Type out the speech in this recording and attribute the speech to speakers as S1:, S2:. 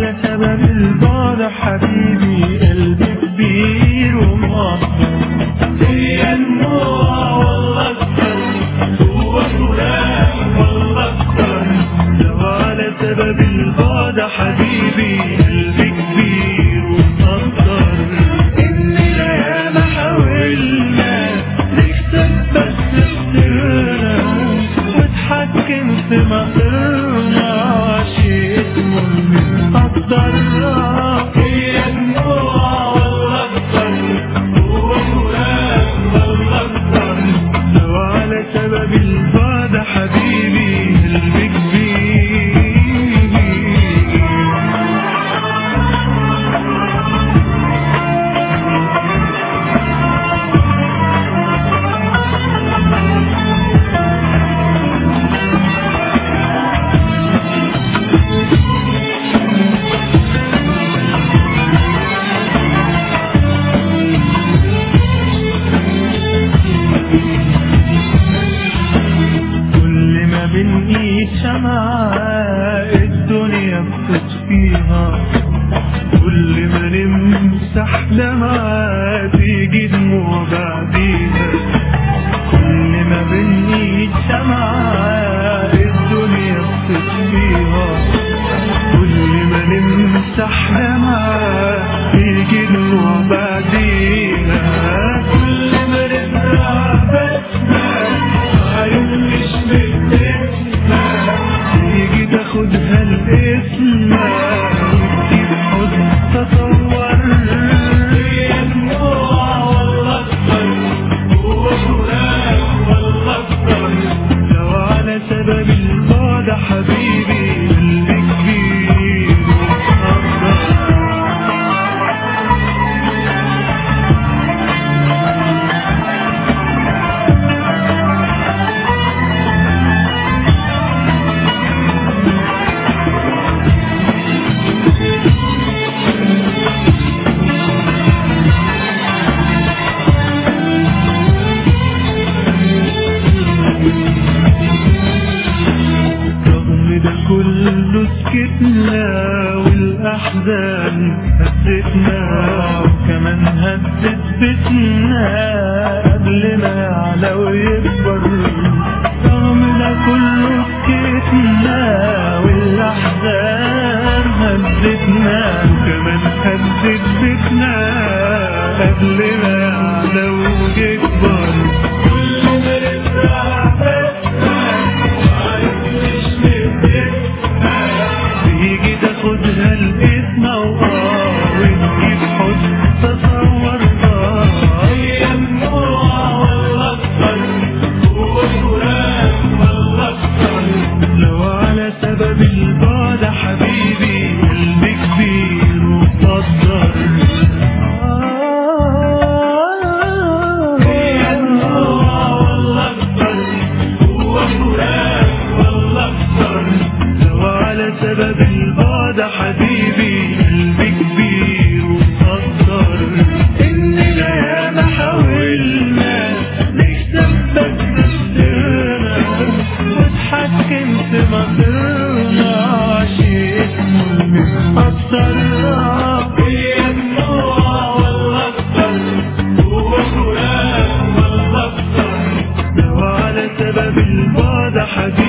S1: على سبب البعد حبيبي قلبي كبير ومقدر هي النوع والله اكتر هو فلان والله اكتر لو على سبب البعد حبيبي قلبي كبير ومقدر اننا ياما حاولنا نكسب بس خسرنا واتحكم في مصيرنا شيء اسمه المقدر هي النوع والله اكتر هو فلان والله اكتر لو على سبب البعد حبيبي قلبي كبير كل ما بنقيت شمعة الدنيا بتطفيها كل ما نمسح دمعة تيجي دموع بعديها كل ما بنقيت شمعة الدنيا بتطفيها كل ما نمسح دمعة تيجي دموع بعديها كل ما نزرع بسمة عايش بتسمع تيجي تاخدها الاسم وتجيب حزن تصور هي النوع والله اكتر هو فلان والله اكتر لو على سبب البعد حبيبي اللي كبير ومقدر رغم ده كله سكتنا والأحزان هزتنا وكمان هزت بيتنا قبل ما يعلى ويكبر رغم ده كله سكتنا والأحزان هزتنا وكمان هزت بيتنا قبل ما يعلى ويكبر كل ما نزرع بسمة تيجي تاخدها الاسم واه وتجيب حزن تصور اه هي النوع والله اكتر هو فلان والله اكتر لو على سبب البعد حبيبي قلبي كبير ومقدر هي النوع والله اكتر هو فلان والله اكتر لو على سبب البعد حبيبي قلبي كبير ومقدر اننا ياما حاولنا نكسب بس خسرنا واتحكم في مصيرنا شيء اسمه المقدر هي النوع والله اكتر هو فلان والله اكتر لو على سبب البعد حبيبي